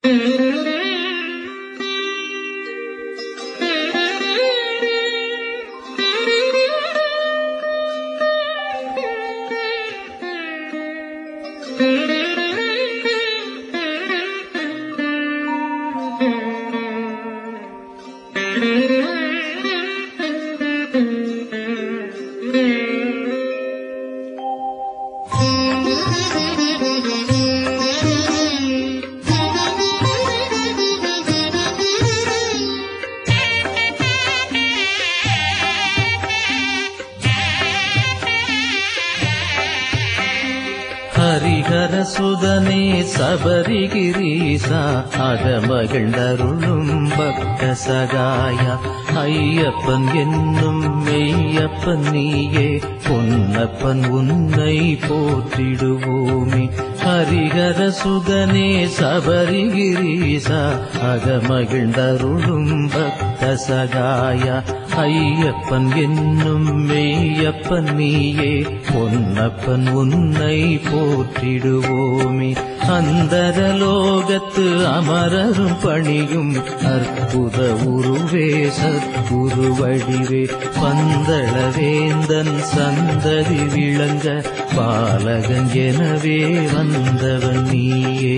ஹரிஹர சுதனே சபரிகிரீசா அகமகிழ்ந்தருளும் பக்த சகாயா ஐயப்பன் என்னும் மெய்யப்பன் நீயே பொன்னப்பன் உன்னை போற்றிடுவோமே ஹரிஹர சுதனே சபரிகிரீசா அகமகிழ்ந்தருளும் பக்த சகாயா ஐயப்பன் என்னும் மெய்யப்பன் நீயே பொன்னப்பன் உன்னை போற்றிடுவோமே அந்தரலோகத்து அமரரும் பணியும் அற்புத உருவே சத்குரு வடிவே பந்தளவேந்தன் சந்ததி விளங்க பாலகன் எனவே வந்தவன் நீயே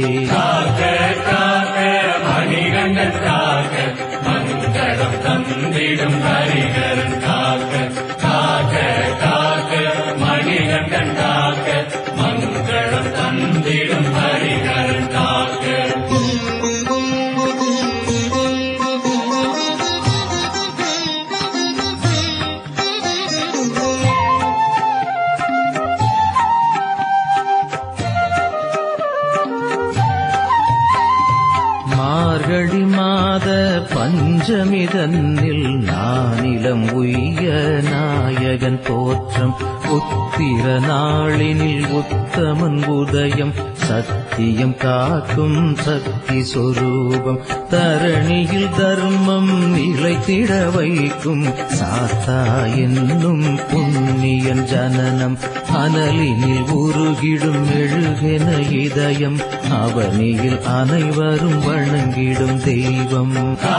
மார்கழி மாத பஞ்சமிதன்னில் நானிலம் உய்ய நாயகன் தோற்றம் உத்திர நாளினில் உத்தமன் உதயம் சத்தியம் காக்கும் சக்தி சொரூபம் தரணியில் தர்மம் நிலைத்திட வைக்கும் சாத்தா என்னும் புண்ணியன் ஜனனம் அனலினில் உருகிடும் மெழுகென இதயம் அவனியில் அனைவரும் வணங்கிடும் தெய்வம்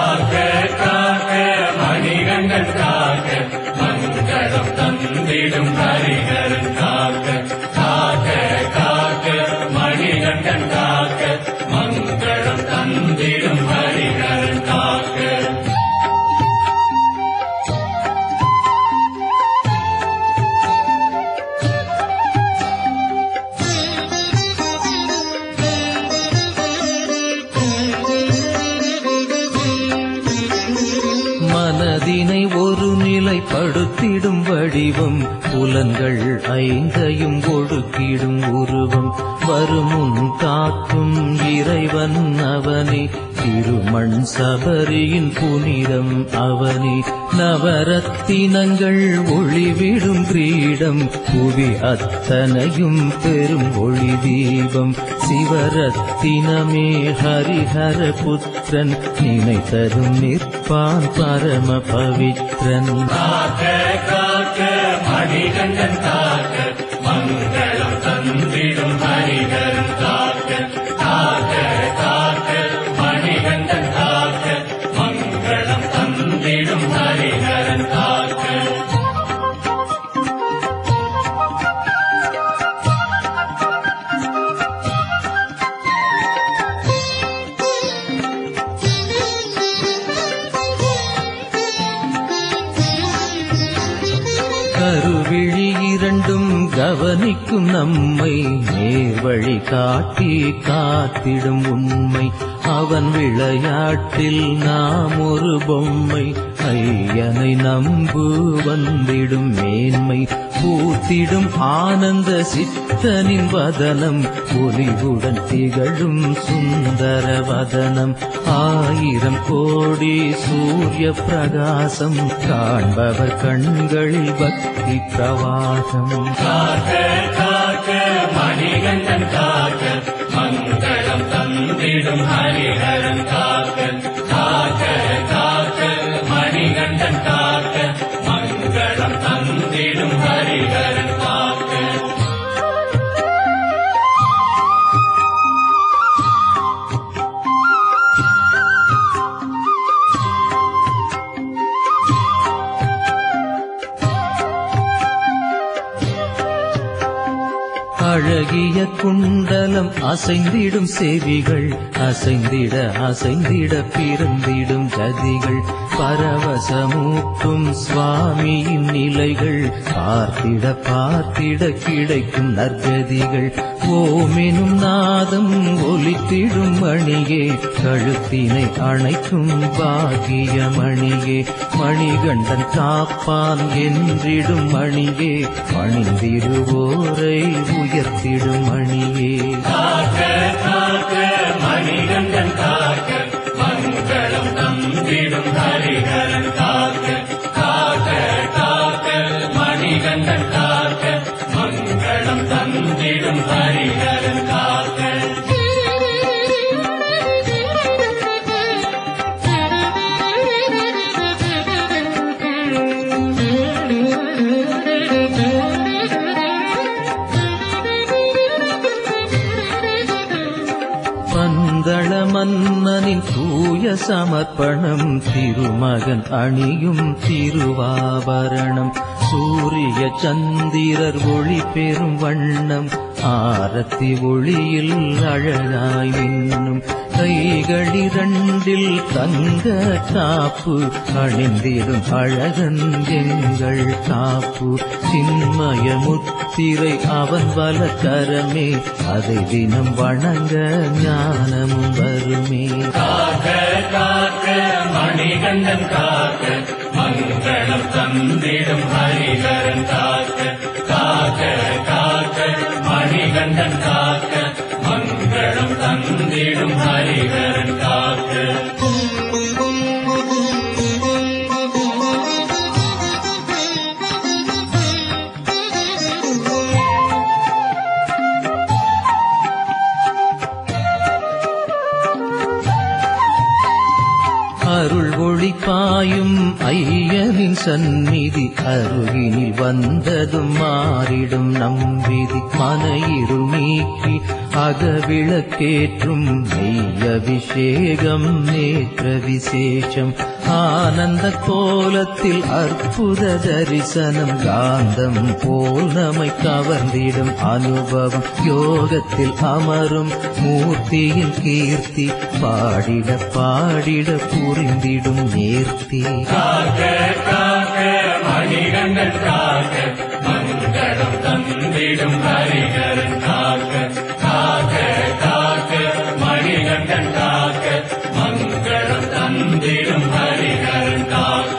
மனதினை ஒரு நிலைப்படுத்திடும் வடிவம் புலன்கள் ஐந்தையும் ஒடுக்கிடும் உருவம் வருமுன் காக்கும் இறைவன் அவனே திருமண் சபரியின் புனிதம் அவனே நவரத்தினங்கள் ஒளிவிடும் கிரீடம் புவி அத்தனையும் பெரும் ஒளி தீபம் சிவரத்தினமே ஹரிஹர புத்திரன் நினைத்தரும் நிற்பான் பரம பவித்ரன் கருவிழி இரண்டும் கவனிக்கும் நம்மை நேர்வழி காட்டி காத்திடும் உண்மை அவன் விளையாட்டில் நாம் ஒரு பொம்மை ஐயனை நம்பு வந்திடும் மேன்மை பூத்திடும் ஆனந்த சித்தனின் வதனம் ஒளிவுடன் திகழும் சுந்தர வதனம் ஆயிரம் கோடி சூரிய பிரகாசம் காண்பவர் கண்களில் பக்தி பிரவாகம் மெல்லிய குண்டலம் அசைந்திடும் செவிகள் அசைந்திட அசைந்திட பிறந்திடும் ஜதிகள் பரவசமூட்டும் சுவாமியின் நிலைகள் பார்த்திட பார்த்திட கிடைக்கும் நற்கதிகள் ஓமெனும் நாதம் ஒலித்திடும் மணியே கழுத்தினை அணைக்கும் பாகிய மணியே மணிகண்டன் காப்பான் என்றிடும் மணியே பணிந்திடுவோரை உயர்த்திடும் மணியே மணிகண்டன் காக்க மங்களம் தந்திடும் ஹரிகரன் காக்க காக்க காக்க மணிகண்டன் காக்க மங்களம் தந்திடும் ஹரிகரன் காக்க பந்தள மன்னனின் தூய சமர்ப்பணம் திருமகன் அணியும் திருவாபரணம் சூரிய சந்திரர் ஒளி பெறும் வண்ணம் ஆரத்தி ஒளியில் அழகாய் மின்னும் கைகளிரண்டில் தங்க காப்பு அணிந்திடும் அழகன் எங்கள் காப்பு சின்மய முத்திரை அவன் வலக்கரமே அதை தினம் வணங்க ஞானமும் வருமே காக்க காக்க மணிகண்டன் காக்க மங்களம் தந்திடும் ஹரிகரன் காக்க காக்க காக்க மணிகண்டன் காக்க மங்களம் தந்திடும் ஹரிகரன் காக்க அருள் ஒளி பாயும் ஐயனின் சந்நிதி அருகினில் வந்ததும் மாறிடும் நம்பிதி மனையிருள் நீக்கி அகவிளக்கேற்றும் மெய்யபிஷேகம் நேற்ற விசேஷம் ஆனந்த கோலத்தில் அற்புத தரிசனம் காந்தம் போல் நம்மை கவர்ந்திடும் அனுபவம் யோகத்தில் அமரும் மூர்த்தியின் கீர்த்தி பாடிட பாடிட புரிந்திடும் நேர்த்தி காக்க காக்க மணிகண்டன் காக்க மங்களம் தந்திடும் ஹரிகரன் காக்க காக்க காக்க மணிகண்டன் காக்க மங்களம் தந்திடும் ஹரிகரன் காக்க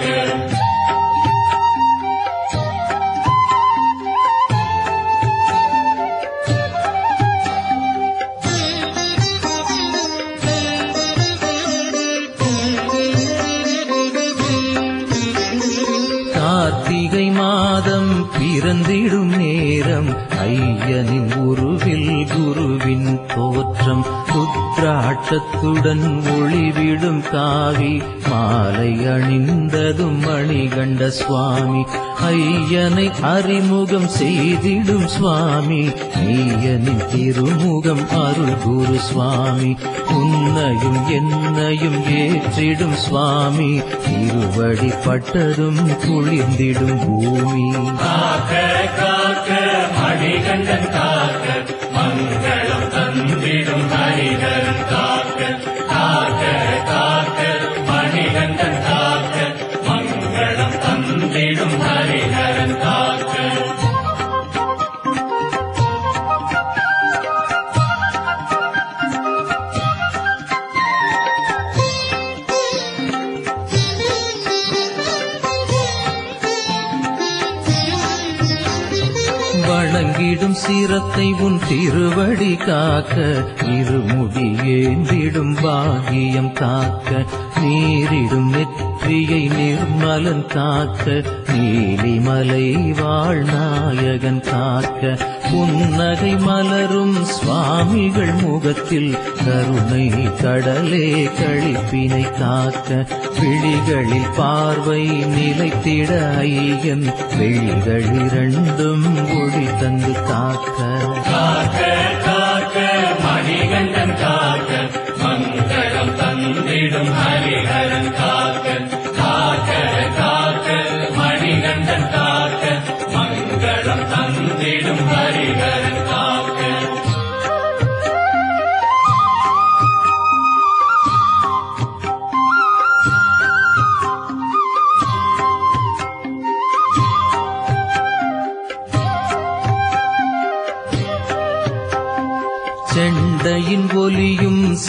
கார்த்திகை மாதம் பிறந்திடும் நேரம் ஐயனின் உருவில் குருவின் தோற்றம் ருத்ராட்சத்துடன் ஒளிவிடும் காவி மாலை அணிந்ததும் மணிகண்ட சுவாமி ஐயனை அறிமுகம் செய்திடும் சுவாமி மெய்யனின் திருமுகம் அருள் குரு சுவாமி உன்னையும் என்னையும் ஏற்றிடும் சுவாமி திருவடி பட்டதும் குளிர்ந்திடும் பூமி காக்க காக்க மணிகண்டன் காக்க மங்களம் தந்திடும் ஹரிகரன் காக்க காக்க காக்க மணிகண்டன் காக்க மங்களம் தந்திடும் ஹரிகரன் காக்க வணங்கிடும் சிரத்தை உன் திருவடி காக்க இருமுடி ஏந்திடும் பாகியம் காக்க நீரிடும் நெற்றியை நிர்மலன் காக்க நீலிமலை வாழ் நாயகன் காக்க புன்னகை மலரும் சுவாமிகள் முகத்தில் கருணை கடலே கழிப்பினை காக்க விழிகளில் பார்வை நிலைத்திட ஐயன் விழிகள் இரண்டும் ஒளி தந்து காக்க காக்க காக்க மணிகண்டன் காக்க மங்களம் தந்திடும் ஹரிஹரன் காக்க காக்க காக்க மணிகண்டன் காக்க மங்களம் தந்திடும் ஹரிஹரன் காக்க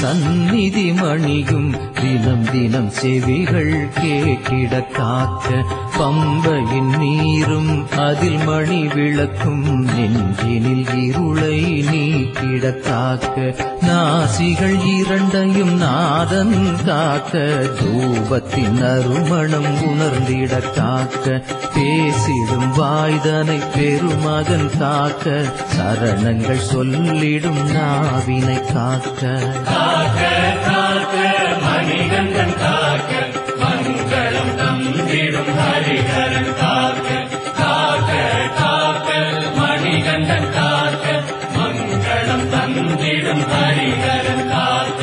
சந்நிதி மணியும் தினம் தினம் செவிகள் கேட்டிட காக்க பம்பையின் நீரும் அதில் மணி விளக்கும் நெஞ்சினில் இருளை நீக்கிட காக்க நாசிகள் இரண்டையும் நாதன் காக்க தூபத்தின் அருமணம் உணர்ந்திட காக்க பேசிடும் வாய்தனை பெருமகன் காக்க சரணங்கள் சொல்லிடும் நாவினை காக்க காக்க காக்க மணிகண்டன் காக்க மங்களம் தந்திடும் ஹரிஹரன் காக்க காக்க காக்க மணிகண்டன் காக்க மங்களம் தந்திடும் ஹரிஹரன் காக்க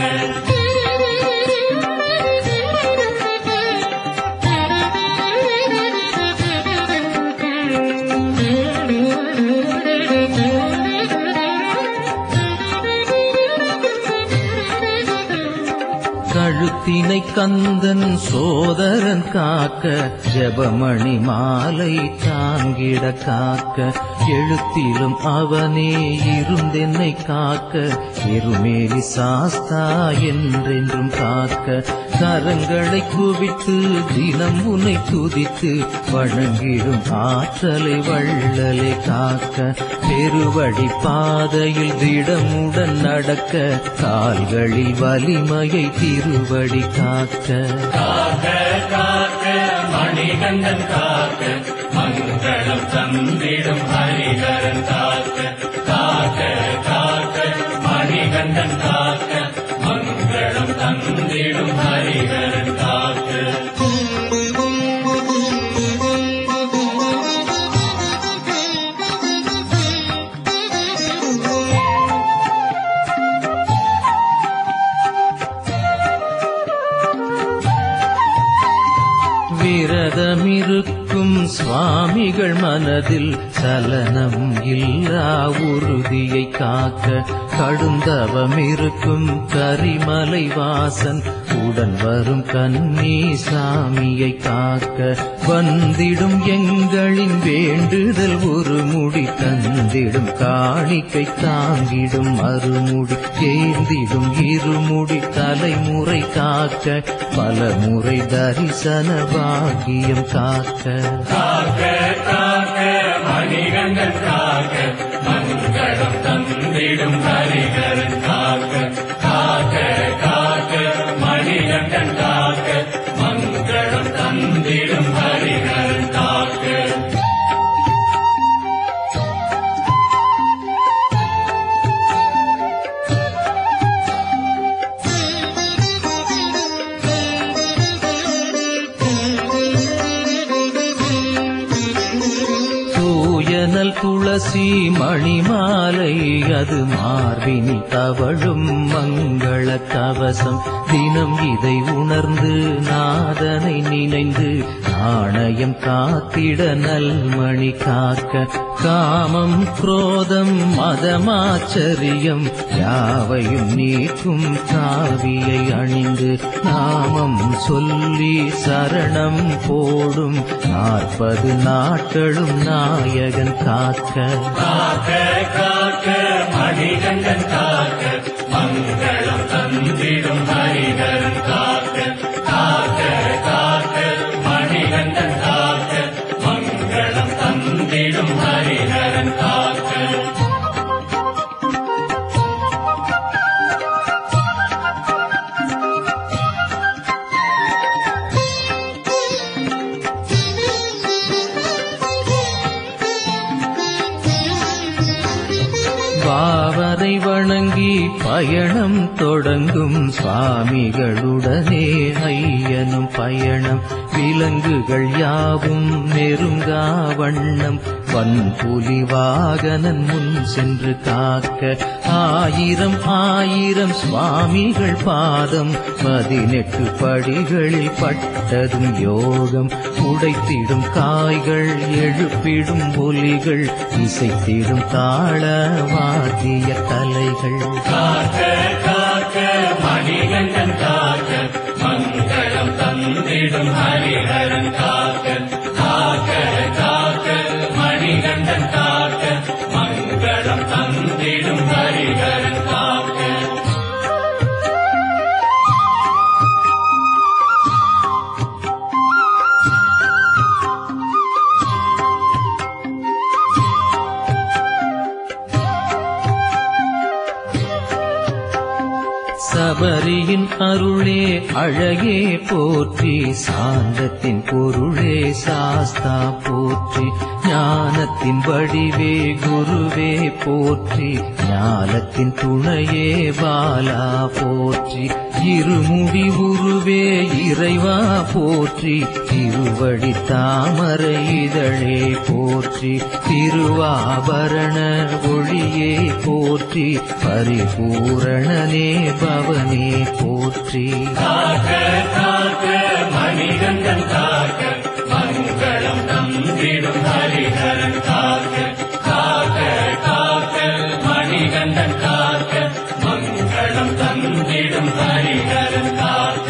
கழுத்தினை கந்தன் சோதரன் காக்க ஜெபமணி மாலை தாங்கிட காக்க எழுத்திலும் அவனே இருந்தென்னை காக்க எருமேலி சாஸ்தா என்றென்றும் காக்க கரங்களை குவித்து தினம் உன்னை துதித்து வணங்கிடும் ஆற்றலை வள்ளலை காக்க பெருவழி பாதையில் திடமுடன் நடக்க கால்களில் வலிமையை திருவடி காக்க காக்க காக்க மணிகண்டன் காக்க மங்களம் தந்திடும் ஹரிஹரன் காக்க காக்க காக்க மணிகண்டன் காக்க மங்களம் தந்திடும் ஹரிஹரன் காக்க விரதமிருக்கும் சுவாமிகள் மனதில் சலனம் இல்லா உறுதியை காக்க கடுந்தவமிருக்கும் கரிமலை வாசன் உடன் வரும் கன்னி சாமியை காக்க வந்திடும் எங்களின் வேண்டுதல் ஒரு முடி தந்திடும் காணிக்கை தாங்கிடும் மறுமுடி சேர்ந்திடும் இருமுடி தலைமுறை காக்க பல முறை தரிசன பாக்கியம் காக்க காக்க காக்க மணிகண்டன் காக்க மங்களம் தந்திடும் ஹரிஹரன் காக்க காக்க காக்க மணிகண்டன் காக்க மங்களம் தந்திடும் ஹரிஹரன் காக்க தூயனல் துளசி மணிமாலை அது மார்பினில் தவழும் மங்கள கவசம் தினம் இதை உணர்ந்து நாதனை நினைந்து நாணயம் காத்திட நல்மணி காக்க காமம் குரோதம் மதமாச்சரியம் யாவையும் நீக்கும் காவியை அணிந்து நாமம் சொல்லி சரணம் போடும் நாற்பது நாட்களும் நாயகன் காக்க காக்க காக்க மணிகண்டன் காக்க மங்களம் தந்திடும் ஹரிஹரன் காக்க காக்க காக்க மணிகண்டன் காக்க மங்களம் தந்திடும் ஹரிஹரன் காக்க பாவரை வணங்கி பயணம் தொடங்கும் சுவாமிகளுடனே ஐயனும் பயணம் விலங்குகள் யாவும் நெருங்கா வண்ணம் வன்புலி வாகனன் முன் சென்று காக்க ஆயிரம் ஆயிரம் சுவாமிகள் பாதம் பதினெட்டு படிகளில் பட்டதும் யோகம் உடைத்திடும் காய்கள் எழுப்பிடும் ஒலிகள் இசைத்திடும் தாள வாத்திய கலைகள் காக்க காக்க மணிகண்டன் காக்க மங்களம் தந்திடும் ஹரிஹரன் காக்க காக்க காக்க மணிகண்டன் காக்க மங்களம் தந்திடும் ஹரிஹரன் காக்க அன்பின் அருளே அழகே போற்றி சாந்தத்தின் பொருளே சாஸ்தா போற்றி ஞானத்தின் வடிவே குருவே போற்றி ஞானத்தின் துணையே பாலா போற்றி இருமுடி உருவே இறைவா போற்றி திருவடி தாமரை இதழே போற்றி திருவாபரண ஒளியே போற்றி பரிபூரணனே பவனே போற்றி காக்க காக்க மணிகண்டன் காக்க மங்களம் தந்திடும் ஹரிஹரன் காக்க காக்க காக்க மணிகண்டன் காக்க மங்களம் தந்திடும் ஹரிஹரன் காக்க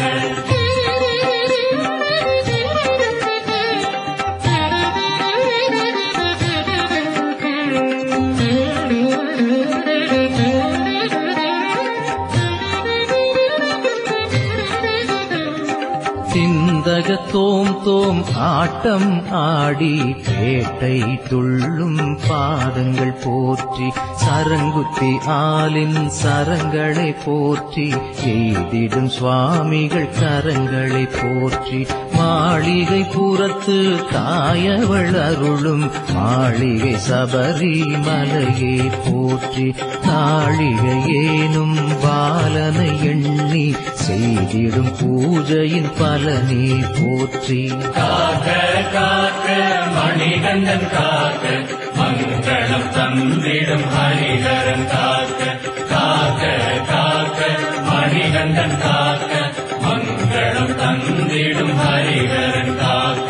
சிந்தக தோம் தோம் ஆட்டம் ஆடி பேட்டை துள்ளும் பாதங்கள் போற்றி சரங்குத்தி ஆலின் சரங்களை போற்றி எய்திடும் சுவாமிகள் கரங்களை போற்றி மாளிகை புறத்து தாயவள் அருளும் மாளிகை சபரி மலையே போற்றி நாளிகை ஏனும் பாலனை எண்ணி செய்திடும் பூஜையின் பலனே போற்றி காக்க காக்க மணிகண்டன் காக்க மங்களம் தந்திடும் ஹரிஹரன் காக்க காக்க காக்க மணிகண்டன் காக்க மங்களம் தந்திடும் ஹரிஹரன் காக்க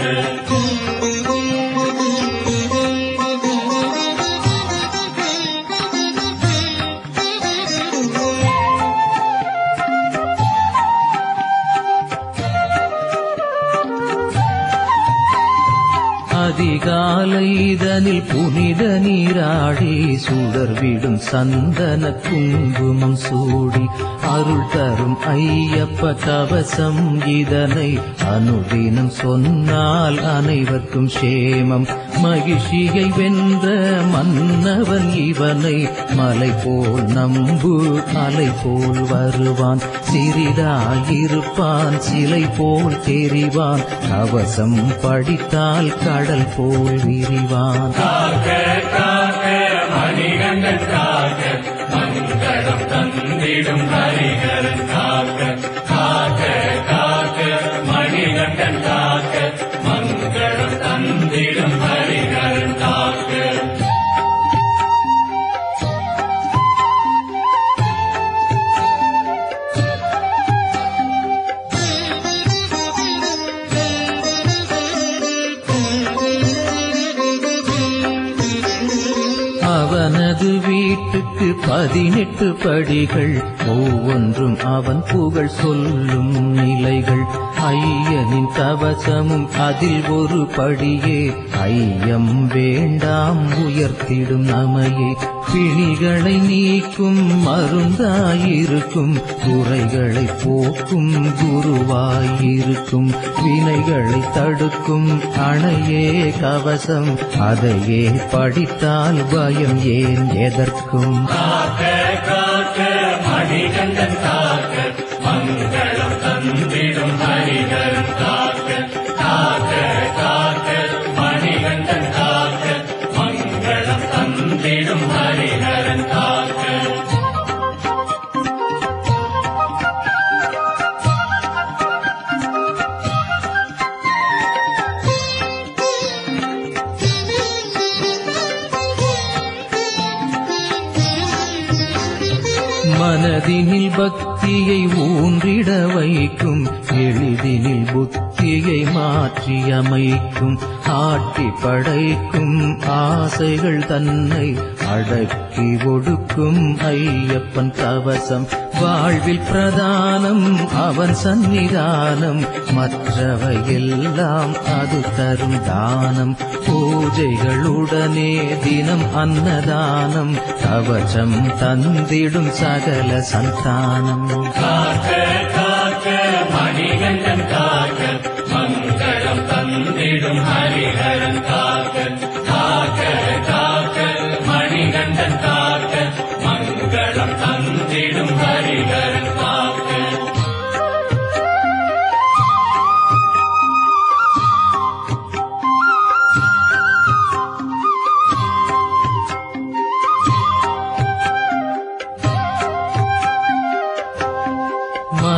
அதிகாலைதனில் புனித நீராடி சுடர்விடும் சந்தன குங்குமம் சூடி அருள் தரும் ஐயப்ப கவசம் இதனை அனுதினம் சொன்னால் அனைவர்க்கும் சேமம் மகிழ்ச்சியை வென்ற மன்னவன் இவனை மலை போல் நம்பு அலை போல் வருவான் சிறிதாயிருப்பான் சிலை போல் தெரிவான் கவசம் படித்தால் கடல் போல் விரிவான் காக்க காக்க மணிகண்டன் காக்க மங்களம் தந்திடும் ஹரிஹரன் காக்க காக்க காக்க மணிகண்டன் காக்க மங்களம் தந்திடும் ஹரிஹரன் காக்க அவனது வீட்டுக்கு பதினெட்டு படிகள் ஒவ்வொன்றும் அவன் புகழ் சொல்லும் நிலைகள் ஐயனின் கவசமும் அதில் ஒரு படியே ஐயம் வேண்டாம் உயர்த்திடும் நமையே பிணிகளை நீக்கும் மருந்தாயிருக்கும் குறைகளை போக்கும் குருவாயிருக்கும் வினைகளை தடுக்கும் அணையே கவசம் அதையே படித்தால் பயம் ஏன் எதற்கும் காக்க காக்க மணிகண்டன் காக்க மங்களம் தந்திடும் ஹரிஹரன் காக்க காக்க காக்க மணிகண்டன் காக்க மங்களம் தந்திடும் ஹரிஹரன் காக்க மனதினில் பக்தியை ஊன்றிட வைக்கும் எளிதினில் புத்தியை மாற்றி அமைக்கும் ஆட்டி படைக்கும் ஆசைகள் தன்னை அடக்கி ஒடுக்கும் ஐயப்பன் கவசம் வாழ்வில் பிரதானம் அவன் சந்நிதானம் மற்றவை எல்லாம் அது தரும் தானம் பூஜைகளுடனே தினம் அன்னதானம் கவசம் தந்திடும் சகல சந்தானம் காக்க காக்க மணிகண்டன் காக்க மங்களம் தந்திடும் ஹரிஹரன் காக்க காக்க காக்க மணிகண்டன் காக்க மங்களம் தந்திடும் ஹரிஹரன் காக்க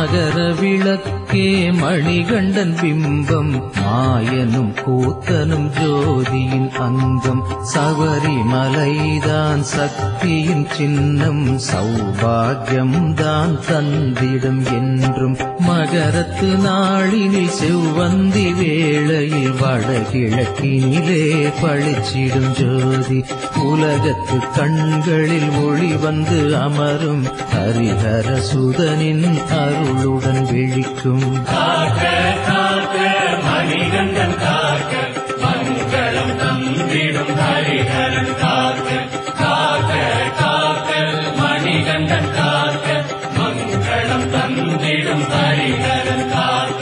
மகர விளக்கே மணிகண்டன் பிம்பம் மாயனும் கூத்தனும் ஜோதியின் அங்கம் சபரிமலைதான் சக்தியின் சின்னம் சௌபாகியம் தான் தந்திடும் என்றும் மகரத்து நாளினில் செவ்வந்தி வேளையில் வடகிழக்கினிலே பளிச்சிடும் ஜோதி உலகத்து கண்களில் ஒளி வந்து அமரும் ஹரிஹர சுதனின் அருளுடன் விழிக்கும் காக்க காக்க மணிகண்டன் காக்க மங்களம் தந்திடும் ஹரிஹரன் காக்க காக்க காக்க மணிகண்டன் காக்க மங்களம் தந்திடும் ஹரிஹரன் காக்க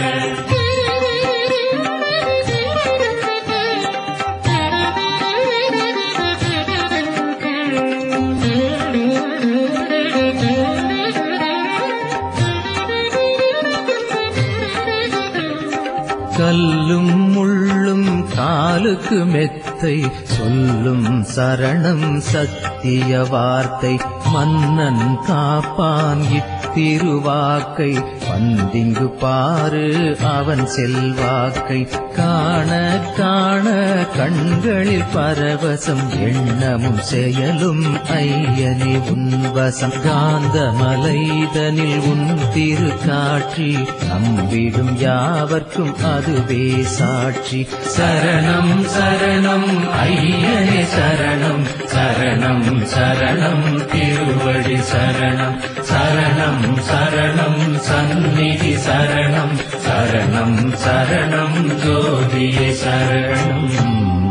கல்லும் முள்ளும் காலுக்கு மெத்தை சொல்லும் சரணம் சத்திய வார்த்தை மன்னன் காப்பான் இத்திருவாக்கை வந்திங்கு பாரு அவன் செல்வாக்கை காண காண கண்களில் பரவசம் எண்ணமும் செயலும் ஐயனே உன்வசம் காந்தமலைதனில் உன் திருக்காட்சி நம்பிடும் யாவர்க்கும் அதுவே சாட்சி சரணம் சரணம் ஐயனே சரணம் சரணம் சரணம் திருவடி சரணம் சரணம் சரணம் சந்நிதி சரணம் சரணம் சரணம் ஜோதியே சரணம்